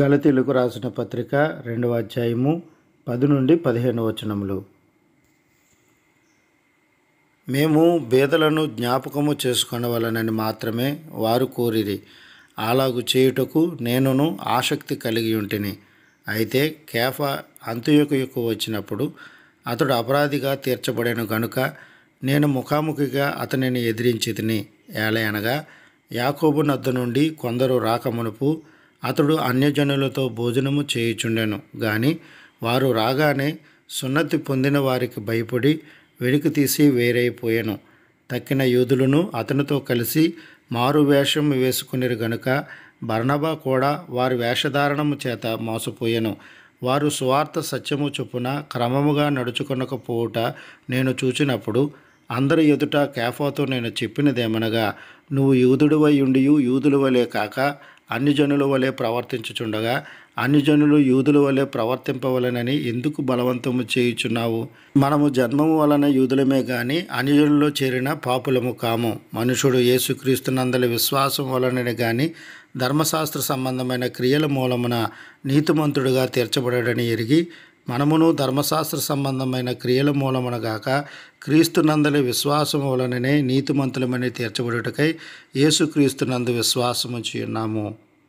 గలతీలకు రాసిన పత్రిక రెండవ అధ్యాయము పది నుండి పదిహేను వచనములు మేము బేదలను జ్ఞాపకము చేసుకొనవలనని మాత్రమే వారు కోరిరి అలాగు చేయుటకు నేనును ఆసక్తి కలిగి ఉంటిని అయితే కేఫ అంత్యొకయుకు వచ్చినప్పుడు అతడు అపరాధిగా తీర్చబడెను గనుక నేను ముఖాముఖిగా అతనిని ఎదిరించి తిని ఏలయనగా యాకోబు నద్ద నుండి కొందరు రాకమునుపు అతడు అన్యజనులతో భోజనము చేయుచుండెను గాని వారు రాగానే సున్నతి పొందిన వారికి భయపడి వెలికి తీసి వేరైపోయాను తక్కిన యూదులను అతనితో కలిసి మారు వేషం వేసుకునిరు గనుక బర్నబా కూడా వారి వేషధారణము చేత మోసపోయాను వారు సువార్త సత్యము చొప్పున క్రమముగా నడుచుకొనకపోవుట నేను చూచినప్పుడు అందరి ఎదుట కేఫాతో నేను చెప్పినదేమనగా నువ్వు యూదుడివై ఉండి యూదుల వలె కాక అన్ని జనుల వలె ప్రవర్తించుచుండగా అన్ని జనులు యూదుల వలె ప్రవర్తింపవలనని ఎందుకు బలవంతము చేయుచున్నావు మనము జన్మము వలన యూదులమే గాని అన్యజనుల్లో చేరిన పాపులము కాము మనుషుడు యేసుక్రీస్తునందలి విశ్వాసం వలననే గాని ధర్మశాస్త్ర సంబంధమైన క్రియల మూలమున నీతిమంతుడుగా తీర్చబడని ఎరిగి మనమును ధర్మశాస్త్ర సంబంధమైన క్రియల మూలమున గాక క్రీస్తునందలి విశ్వాసము వలననే నీతిమంతులమని తీర్చబడుటకై యేసుక్రీస్తునందు విశ్వాసము ఉన్నాము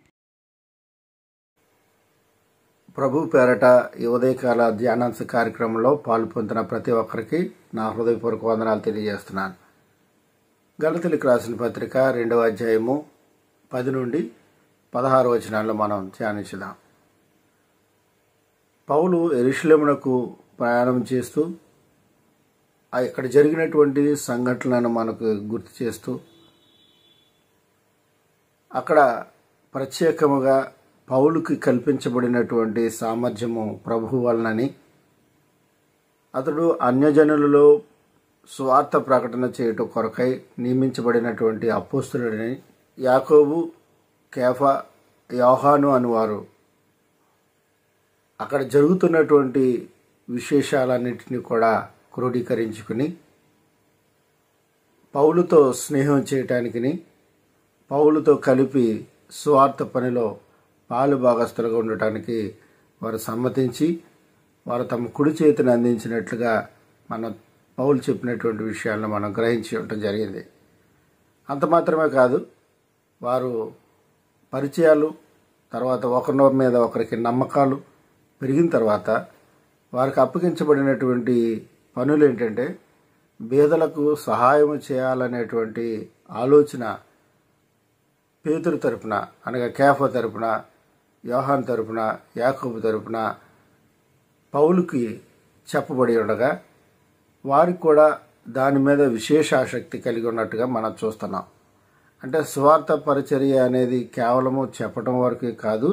ప్రభు పేరట ఈ ఉదయకాల ధ్యానాంశ కార్యక్రమంలో పాలు పొందిన ప్రతి ఒక్కరికి నా హృదయపూర్వక వందనాలు తెలియజేస్తున్నాను గలతలికి రాసిన పత్రిక రెండవ అధ్యాయము పది నుండి పదహారు వచనాల్లో మనం ధ్యానించుదాం పౌలు ఎరుషులేమునకు ప్రయాణం చేస్తూ ఇక్కడ జరిగినటువంటి సంఘటనలను మనకు గుర్తు చేస్తూ అక్కడ ప్రత్యేకముగా పౌలుకి కల్పించబడినటువంటి సామర్థ్యము ప్రభు వలనని అతడు అన్యజనులలో స్వార్థ ప్రకటన చేయటం కొరకై నియమించబడినటువంటి అపోస్తులని యాకోబు కేఫా యోహాను అనువారు అక్కడ జరుగుతున్నటువంటి విశేషాలన్నింటినీ కూడా క్రోడీకరించుకుని పౌలుతో స్నేహం చేయటానికి పౌలుతో కలిపి స్వార్థ పనిలో పాలు భాగస్తులుగా ఉండటానికి వారు సమ్మతించి వారు తమ కుడి చేతిని అందించినట్లుగా మన పౌలు చెప్పినటువంటి విషయాలను మనం గ్రహించి ఉండటం జరిగింది అంత మాత్రమే కాదు వారు పరిచయాలు తర్వాత ఒకరి మీద ఒకరికి నమ్మకాలు పెరిగిన తర్వాత వారికి అప్పగించబడినటువంటి పనులు ఏంటంటే బీదలకు సహాయం చేయాలనేటువంటి ఆలోచన పేతురు తరపున అనగా కేఫ తరపున యోహాన్ తరపున యాకూబు తరపున పౌలుకి చెప్పబడి ఉండగా వారికి కూడా దాని మీద విశేష ఆసక్తి కలిగి ఉన్నట్టుగా మనం చూస్తున్నాం అంటే స్వార్థ పరిచర్య అనేది కేవలము చెప్పటం వరకే కాదు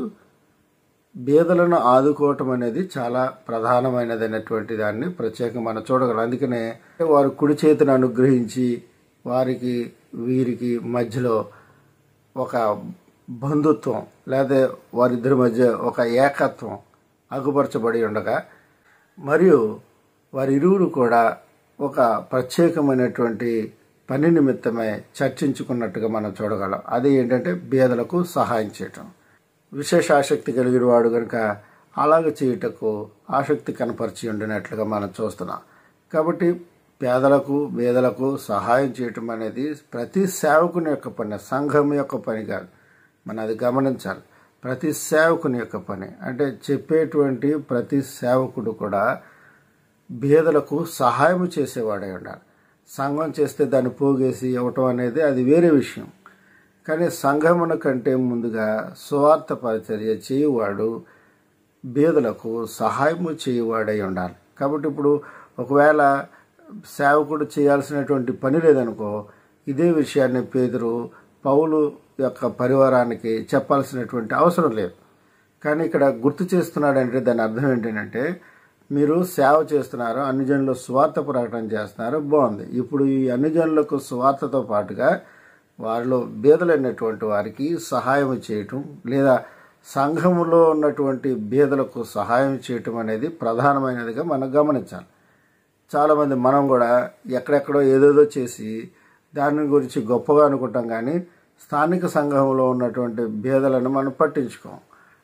బీదలను ఆదుకోవటం అనేది చాలా ప్రధానమైనదైనటువంటి దాన్ని ప్రత్యేకంగా మనం చూడగలం అందుకనే వారు కుడి చేతిని అనుగ్రహించి వారికి వీరికి మధ్యలో ఒక బంధుత్వం లేదా వారిద్దరి మధ్య ఒక ఏకత్వం అగుపరచబడి ఉండగా మరియు వారిరువురు కూడా ఒక ప్రత్యేకమైనటువంటి పని నిమిత్తమే చర్చించుకున్నట్టుగా మనం చూడగలం అది ఏంటంటే బీదలకు సహాయం చేయటం విశేష ఆసక్తి కలిగిన వాడు కనుక అలాగ చేయుటకు ఆసక్తి కనపరిచి ఉండినట్లుగా మనం చూస్తున్నాం కాబట్టి పేదలకు బేదలకు సహాయం చేయటం అనేది ప్రతి సేవకుని యొక్క పని సంఘం యొక్క పని కాదు మనం అది గమనించాలి ప్రతి సేవకుని యొక్క పని అంటే చెప్పేటువంటి ప్రతి సేవకుడు కూడా బీదలకు సహాయం చేసేవాడై ఉండాలి సంఘం చేస్తే దాన్ని పోగేసి ఇవ్వటం అనేది అది వేరే విషయం కానీ సంఘమున కంటే ముందుగా స్వార్థ పరిచర్య చేయువాడు బీదలకు సహాయము చేయువాడై ఉండాలి కాబట్టి ఇప్పుడు ఒకవేళ సేవకుడు చేయాల్సినటువంటి పని లేదనుకో ఇదే విషయాన్ని పేదరు పౌలు యొక్క పరివారానికి చెప్పాల్సినటువంటి అవసరం లేదు కానీ ఇక్కడ గుర్తు చేస్తున్నాడంటే దాని అర్థం ఏంటంటే మీరు సేవ చేస్తున్నారు అన్ని జనులు స్వార్థ ప్రకటన చేస్తున్నారు బాగుంది ఇప్పుడు ఈ అన్ని జనులకు స్వార్థతో పాటుగా వారిలో బీదలైనటువంటి వారికి సహాయం చేయటం లేదా సంఘములో ఉన్నటువంటి బీదలకు సహాయం చేయటం అనేది ప్రధానమైనదిగా మనం గమనించాలి చాలామంది మనం కూడా ఎక్కడెక్కడో ఏదేదో చేసి దాని గురించి గొప్పగా అనుకుంటాం కానీ స్థానిక సంఘంలో ఉన్నటువంటి భేదాలను మనం పట్టించుకోం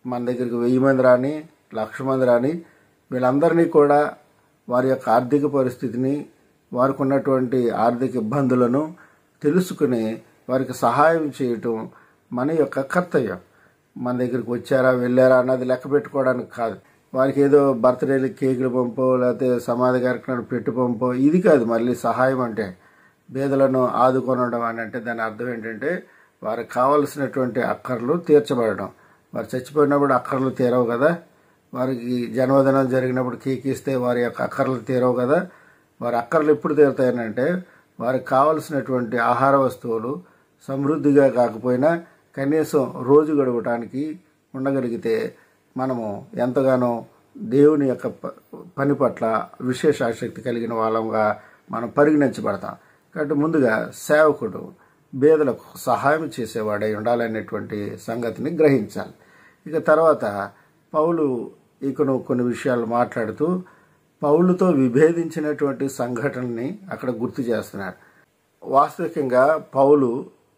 మన దగ్గరికి వెయ్యి మంది రాని లక్ష మంది రాని వీళ్ళందరినీ కూడా వారి యొక్క ఆర్థిక పరిస్థితిని వారికి ఉన్నటువంటి ఆర్థిక ఇబ్బందులను తెలుసుకుని వారికి సహాయం చేయటం మన యొక్క కర్తవ్యం మన దగ్గరికి వచ్చారా వెళ్ళారా అన్నది లెక్క పెట్టుకోవడానికి కాదు వారికి ఏదో బర్త్డేలు కేకులు పంపో లేకపోతే సమాధి కార్యక్రమాలు పెట్టు పంపో ఇది కాదు మళ్ళీ సహాయం అంటే పేదలను ఆదుకొనడం అని అంటే దాని అర్థం ఏంటంటే వారికి కావలసినటువంటి అక్కర్లు తీర్చబడడం వారు చచ్చిపోయినప్పుడు అక్కర్లు తీరవు కదా వారికి జన్మదినం జరిగినప్పుడు కేక్ ఇస్తే వారి యొక్క అక్కర్లు తీరవు కదా వారి అక్కర్లు ఎప్పుడు తీరుతాయనంటే వారికి కావలసినటువంటి ఆహార వస్తువులు సమృద్ధిగా కాకపోయినా కనీసం రోజు గడవటానికి ఉండగలిగితే మనము ఎంతగానో దేవుని యొక్క ప- పని పట్ల విశేష ఆసక్తి కలిగిన వాళ్ళంగా మనం పరిగణించబడతాం కాబట్టి ముందుగా సేవకుడు పేదలకు సహాయం చేసేవాడై ఉండాలనేటువంటి సంగతిని గ్రహించాలి ఇక తర్వాత పౌలు ఇకను కొన్ని విషయాలు మాట్లాడుతూ పౌలుతో విభేదించినటువంటి సంఘటనని అక్కడ గుర్తు చేస్తున్నాడు వాస్తవికంగా పౌలు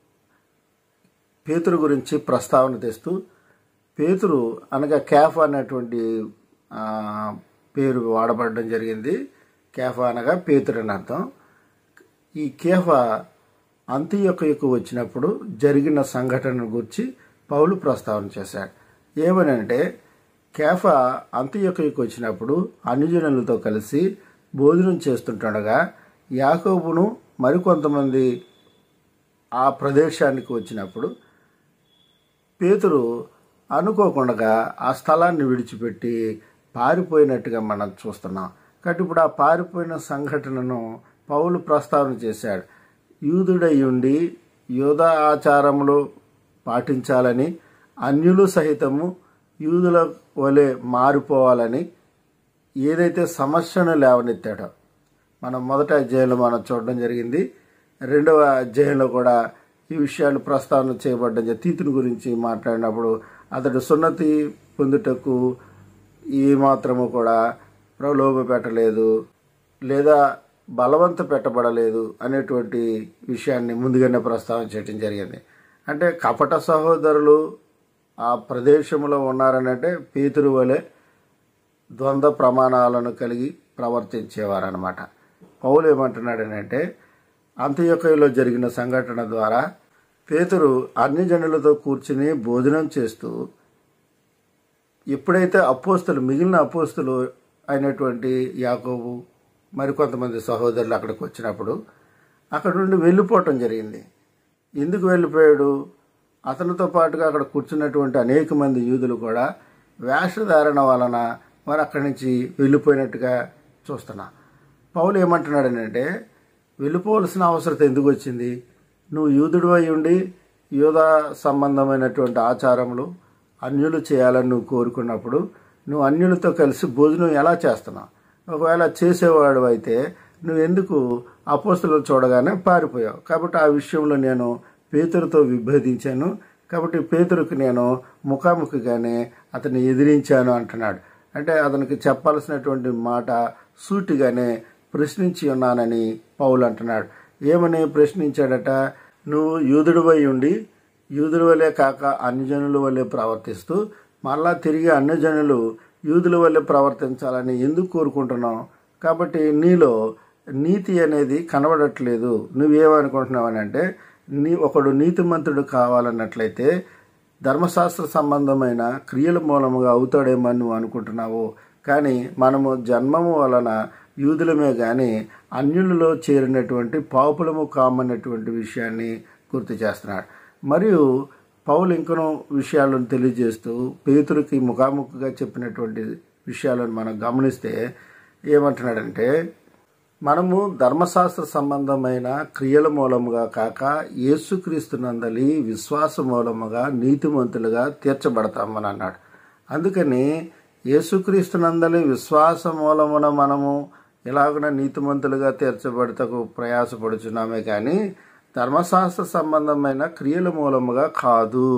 పేతురు గురించి ప్రస్తావన తెస్తూ పేతురు అనగా క్యాఫ్ అనేటువంటి ఆ, పేరు వాడబడడం జరిగింది కేఫా అనగా పేతురు అని అర్థం ఈ కేఫా అంత్యొక్కకు వచ్చినప్పుడు జరిగిన సంఘటన గురించి పౌలు ప్రస్తావన చేశాడు ఏమనంటే కేఫా అంత్యొక్కకు వచ్చినప్పుడు అనుజనులతో కలిసి భోజనం చేస్తుండగా యాకోబును మరికొంతమంది ఆ ప్రదేశానికి వచ్చినప్పుడు పేతురు అనుకోకుండా ఆ స్థలాన్ని విడిచిపెట్టి పారిపోయినట్టుగా మనం చూస్తున్నాం కాబట్టి ఇప్పుడు ఆ పారిపోయిన సంఘటనను పౌలు ప్రస్తావన చేశాడు యూదుడై ఉండి యూద ఆచారములు పాటించాలని అన్యులు సహితము యూదుల వలె మారిపోవాలని ఏదైతే సమస్యను లేవనెత్తాడో మనం మొదట అధ్యాయంలో మనం చూడడం జరిగింది రెండవ అధ్యాయంలో కూడా ఈ విషయాలు ప్రస్తావన చేయబడ్డం జరిగింది. తీతుని గురించి మాట్లాడినప్పుడు అతడు సున్నతి పొందుటకు ఏ మాత్రము కూడా ప్రలోభ పెట్టలేదు లేదా బలవంత పెట్టబడలేదు అనేటువంటి విషయాన్ని ముందుగానే ప్రస్తావన చేయడం జరిగింది అంటే కపట సహోదరులు ఆ ప్రదేశంలో ఉన్నారనంటే పేతురు వలె ద్వంద్వ ప్రమాణాలను కలిగి ప్రవర్తించేవారనమాట పౌలు ఏమంటున్నాడనంటే అంత్యొక్కలో జరిగిన సంఘటన ద్వారా పేతురు అన్ని జనులతో కూర్చుని భోజనం చేస్తూ ఎప్పుడైతే అపోస్తులు మిగిలిన అపోస్తులు అయినటువంటి యాకోబు మరికొంతమంది సహోదరులు అక్కడికి వచ్చినప్పుడు అక్కడ నుండి వెళ్ళిపోవటం జరిగింది ఎందుకు వెళ్ళిపోయాడు అతనితో పాటుగా అక్కడ కూర్చున్నటువంటి అనేక మంది యూదులు కూడా వేషధారణ వలన వారు అక్కడి నుంచి వెళ్ళిపోయినట్టుగా చూస్తున్నా పౌలు ఏమంటున్నాడనంటే వెళ్ళిపోవలసిన అవసరం ఎందుకు వచ్చింది నువ్వు యూదుడు అయి ఉండి యూదా సంబంధమైనటువంటి ఆచారములు అన్యులు చేయాలని నువ్వు కోరుకున్నప్పుడు నువ్వు అన్యులతో కలిసి భోజనం ఎలా చేస్తున్నావు ఒకవేళ చేసేవాడు అయితే నువ్వు ఎందుకు అపోస్తులను చూడగానే పారిపోయావు కాబట్టి ఆ విషయంలో నేను పేతురుతో విభేదించాను కాబట్టి పేతురుకు నేను ముఖాముఖిగానే అతన్ని ఎదిరించాను అంటున్నాడు అంటే అతనికి చెప్పాల్సినటువంటి మాట సూటిగానే ప్రశ్నించి ఉన్నానని పౌలు అంటున్నాడు ఏమని ప్రశ్నించాడట నువ్వు యూదుడివై ఉండి యూదుల వలె కాక అన్యజనుల వలె ప్రవర్తిస్తూ మళ్ళా తిరిగి అన్యజనులు యూదుల వలె ప్రవర్తించాలని ఎందుకు కోరుకుంటున్నావు కాబట్టి నీలో నీతి అనేది కనబడట్లేదు నువ్వేమనుకుంటున్నావు అని అంటే నీ ఒకడు నీతిమంతుడు కావాలన్నట్లయితే ధర్మశాస్త్ర సంబంధమైన క్రియల మూలముగా అవుతాడేమని నువ్వు అనుకుంటున్నావు కానీ మనము జన్మము వలన యూదులమే కానీ అన్యులలో చేరినటువంటి పాపులము కామన్నటువంటి విషయాన్ని గుర్తు చేస్తున్నాడు మరియు పౌలు ఇంకనూ విషయాలను తెలియజేస్తూ పేతురికి ముఖాముఖిగా చెప్పినటువంటి విషయాలను మనం గమనిస్తే ఏమంటున్నాడంటే మనము ధర్మశాస్త్ర సంబంధమైన క్రియల మూలముగా కాక యేసుక్రీస్తునందలి విశ్వాస మూలముగా నీతిమంతులుగా తీర్చబడతామని అన్నాడు అందుకని యేసుక్రీస్తునందలి విశ్వాస మూలమున మనము ఇలాగున నీతిమంతులుగా తీర్చబడతకు ప్రయాసపడుచున్నామే కానీ ధర్మశాస్త్ర సంబంధమైన క్రియల మూలముగా కాదు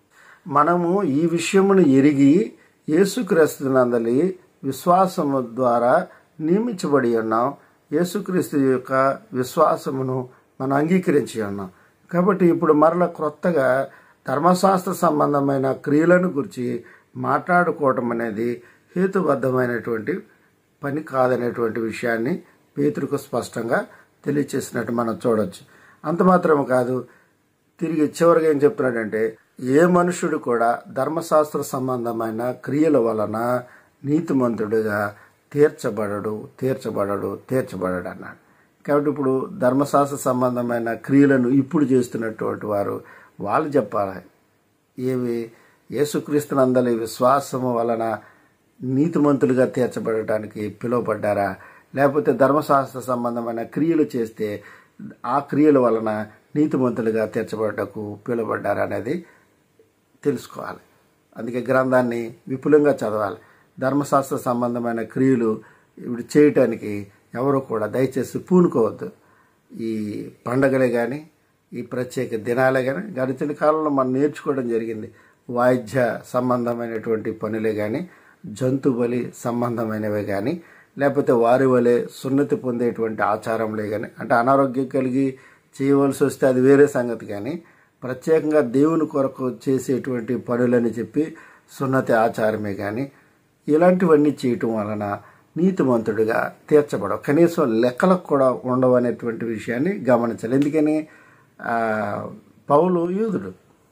మనము ఈ విషయమును ఎరిగి యేసుక్రీస్తునందలి విశ్వాసము ద్వారా నియమించబడి ఉన్నాం యేసుక్రీస్తు యొక్క విశ్వాసమును మనం అంగీకరించి ఉన్నాం కాబట్టి ఇప్పుడు మరల క్రొత్తగా ధర్మశాస్త్ర సంబంధమైన క్రియలను గురించి మాట్లాడుకోవటం అనేది హేతుబద్ధమైనటువంటి పని కాదనేటువంటి విషయాన్ని పేతురుకు స్పష్టంగా తెలియచేసినట్టు మనం చూడొచ్చు అంత మాత్రం కాదు తిరిగి చివరిగా ఏం చెప్తున్నాడంటే ఏ మనుషుడు కూడా ధర్మశాస్త్ర సంబంధమైన క్రియల వలన నీతిమంతుడిగా తీర్చబడడు తీర్చబడడు తీర్చబడడు అన్నాడు కాబట్టి ఇప్పుడు ధర్మశాస్త్ర సంబంధమైన క్రియలను ఇప్పుడు చేస్తున్నటువంటి వారు వాళ్ళు చెప్పాలి ఏవి యేసుక్రీస్తునందలి విశ్వాసము వలన నీతిమంతులుగా తీర్చబడటానికి పిలువబడ్డారా లేకపోతే ధర్మశాస్త్ర సంబంధమైన క్రియలు చేస్తే ఆ క్రియల వలన నీతిమంతులుగా తీర్చబడటకు పిలువబడ్డారా అనేది తెలుసుకోవాలి అందుకే గ్రంథాన్ని విపులంగా చదవాలి ధర్మశాస్త్ర సంబంధమైన క్రియలు ఇప్పుడు చేయటానికి ఎవరు కూడా దయచేసి పూనుకోవద్దు ఈ పండగలే కానీ ఈ ప్రత్యేక దినాలే కానీ గడిచిన కాలంలో మనం నేర్చుకోవడం జరిగింది వాయిద్య సంబంధమైనటువంటి పనులే కానీ జంతు బలి సంబంధమైనవే కానీ లేకపోతే వారి వలె సున్నతి పొందేటువంటి ఆచారంలే కానీ అంటే అనారోగ్యం కలిగి చేయవలసి వస్తే అది వేరే సంగతి కానీ ప్రత్యేకంగా దేవుని కొరకు చేసేటువంటి పనులని చెప్పి సున్నతి ఆచారమే కానీ ఇలాంటివన్నీ చేయటం వలన నీతిమంతుడిగా తీర్చబడవు కనీసం లెక్కలకు కూడా ఉండవు అనేటువంటి విషయాన్ని గమనించాలి ఎందుకని ఆ, పౌలు యూదుడు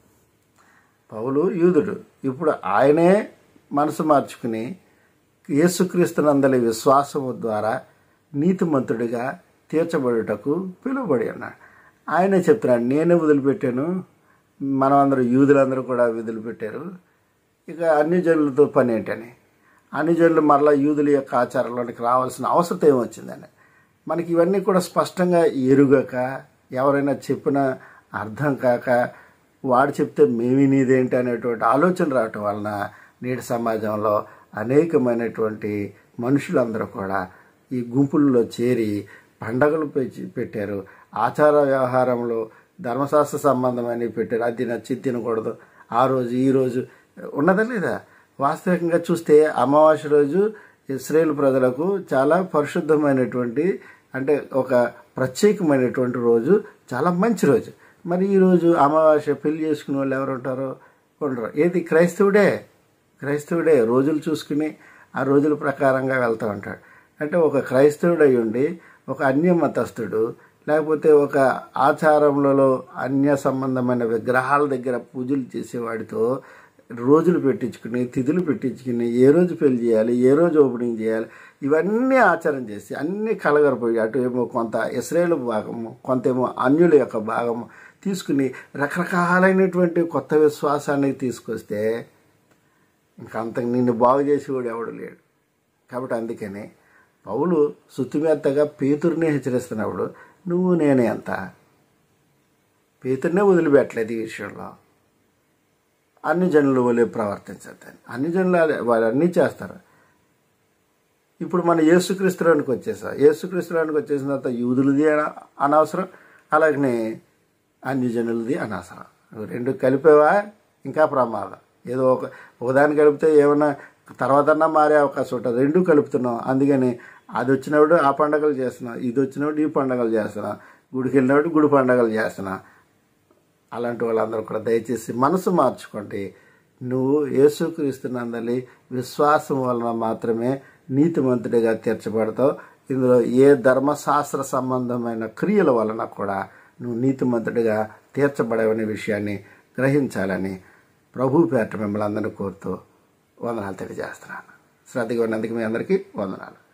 పౌలు యూదుడు ఇప్పుడు ఆయనే మనసు మార్చుకుని యేసుక్రీస్తునందలి విశ్వాసము ద్వారా నీతిమంతుడిగా తీర్చబడుటకు పిలువబడి ఉన్నాడు ఆయనే చెప్తున్నాడు నేనే వదిలిపెట్టాను మనం అందరూ యూదులందరూ కూడా వదిలిపెట్టారు ఇక అన్ని జనులతో పని ఏంటని అన్ని జనులు మరలా యూదుల యొక్క ఆచారంలోనికి రావాల్సిన అవసరం ఏమొచ్చిందని మనకి ఇవన్నీ కూడా స్పష్టంగా ఎరుగక ఎవరైనా చెప్పిన అర్థం కాక వాడు చెప్తే మేము నీదేంటి అనేటువంటి ఆలోచన రావటం వలన నేటి సమాజంలో అనేకమైనటువంటి మనుషులందరూ కూడా ఈ గుంపుల్లో చేరి పండగలు పెంచి- పెట్టారు ఆచార వ్యవహారంలో ధర్మశాస్త్ర సంబంధమైనవి పెట్టారు అది నచ్చి తినకూడదు ఆ రోజు ఈ రోజు ఉన్నదా లేదా వాస్తవికంగా చూస్తే అమావాస్య రోజు ఇస్రాయేల్ ప్రజలకు చాలా పరిశుద్ధమైనటువంటి అంటే ఒక ప్రత్యేకమైనటువంటి రోజు చాలా మంచి రోజు మరి ఈ రోజు అమావాస్య పెళ్లి చేసుకునే వాళ్ళు ఎవరు ఉంటారో ఉండరు ఏది క్రైస్తవుడే క్రైస్తవుడే రోజులు చూసుకుని ఆ రోజుల ప్రకారంగా వెళ్తూ ఉంటాడు అంటే ఒక క్రైస్తవుడు అయి ఉండి ఒక అన్య మతస్థుడు లేకపోతే ఒక ఆచారములలో అన్య సంబంధమైన విగ్రహాల దగ్గర పూజలు చేసేవాడితో రోజులు పెట్టించుకుని తిథులు పెట్టించుకుని ఏ రోజు పెళ్లి చేయాలి ఏ రోజు ఓపెనింగ్ చేయాలి ఇవన్నీ ఆచారం చేసి అన్ని కలగరపోయి అటు ఏమో కొంత ఇస్రాయేల్ భాగము కొంతేమో అన్యుల యొక్క భాగము తీసుకుని రకరకాలైనటువంటి కొత్త విశ్వాసాన్ని తీసుకొస్తే ఇంకా అంత నిన్ను బాగు చేసేవాడు ఎవడు లేడు కాబట్టి అందుకని పౌలు సుత్తిమెత్తగా పేతుర్నే హెచ్చరిస్తున్నప్పుడు నువ్వు నేనే అంత పేతుర్నే వదిలిపెట్టలేదు ఈ విషయంలో అన్ని జనులు వలె ప్రవర్తించద్దని అన్ని జనులు అదే- వాళ్ళు అన్నీ చేస్తారు ఇప్పుడు మన యేసుక్రీస్తులోనికి వచ్చేసా యేసుక్రీస్తులోనికి వచ్చేసిన తర్వాత యూదులది అన- అనవసరం అలాగనే అన్ని జనులది అనవసరం రెండు కలిపేవా ఇంకా ప్రమాదం ఏదో ఒక ఒకదాన్ని కలిపితే ఏమన్నా తర్వాత మారే అవకాశం ఉంటుంది రెండు కలుపుతున్నాం అందుకని అది వచ్చినప్పుడు ఆ పండగలు చేస్తున్నాం ఇది వచ్చినప్పుడు ఈ పండగలు చేస్తున్నాం గుడికి వెళ్ళినప్పుడు గుడి పండగలు చేస్తున్నాం అలాంటి వాళ్ళందరూ కూడా దయచేసి మనసు మార్చుకోండి నువ్వు యేసుక్రీస్తునందలి విశ్వాసం వలన మాత్రమే నీతిమంతుడిగా తీర్చబడతావు ఇందులో ఏ ధర్మశాస్త్ర సంబంధమైన క్రియల వలన కూడా నువ్వు నీతిమంతుడిగా తీర్చబడవనే విషయాన్ని గ్రహించాలని ప్రభు పేట మిమ్మల్ని అందరినీ కోరుతూ వందనాలు తెలియజేస్తున్నాను శ్రద్ధగా ఉన్నందుకు మీ అందరికీ వందనాలు